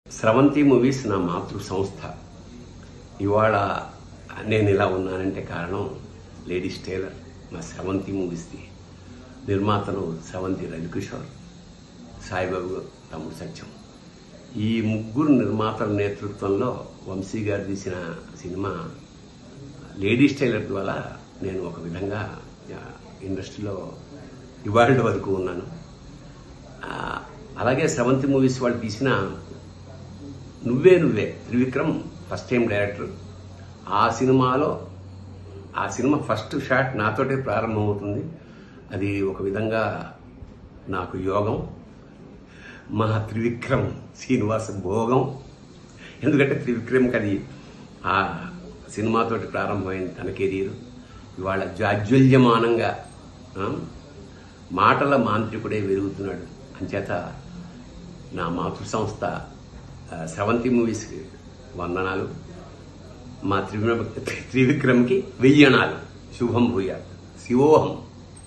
స్రవంతి movies నా మాతృ సంస్థ ఇవాళ నేను ఇలా ఉన్నానంటే కారణం లేడీస్ టైలర్ మా స్రవంతి మూవీస్ది నిర్మాతలు స్రవంతి రవికిషోర్ సాయిబాబు తమ్ముడు సత్యం ఈ ముగ్గురు నిర్మాతల నేతృత్వంలో వంశీ గారు తీసిన సినిమా లేడీస్ టైలర్ ద్వారా నేను ఒక విధంగా ఆ, ఇండస్ట్రీలో ఇవాళ వరకు ఉన్నాను ఆ, అలాగే స్రవంతి మూవీస్ వాళ్ళు తీసిన నువ్వే నువ్వే త్రివిక్రమ్ ఫస్ట్ టైం డైరెక్టర్ ఆ సినిమాలో ఆ సినిమా ఫస్ట్ షాట్ నాతోటే ప్రారంభమవుతుంది అది ఒక విధంగా నాకు యోగం మా త్రివిక్రమ్ శ్రీనివాస భోగం ఎందుకంటే త్రివిక్రమ్కి అది ఆ సినిమాతోటి ప్రారంభమైంది తన కెరీర్ ఇవాళ జాజ్వల్యమానంగా ఆ, మాటల మాంత్రికుడే వెలుగుతున్నాడు అంచేత నా మాతృ సంస్థ ఆ, స్రవంతి మూవీస్కి వందనాలు మా త్రివిక్రమ్ త్రివిక్రమ్కి వెయ్యణాలు శుభం భూయాత్ శివోహం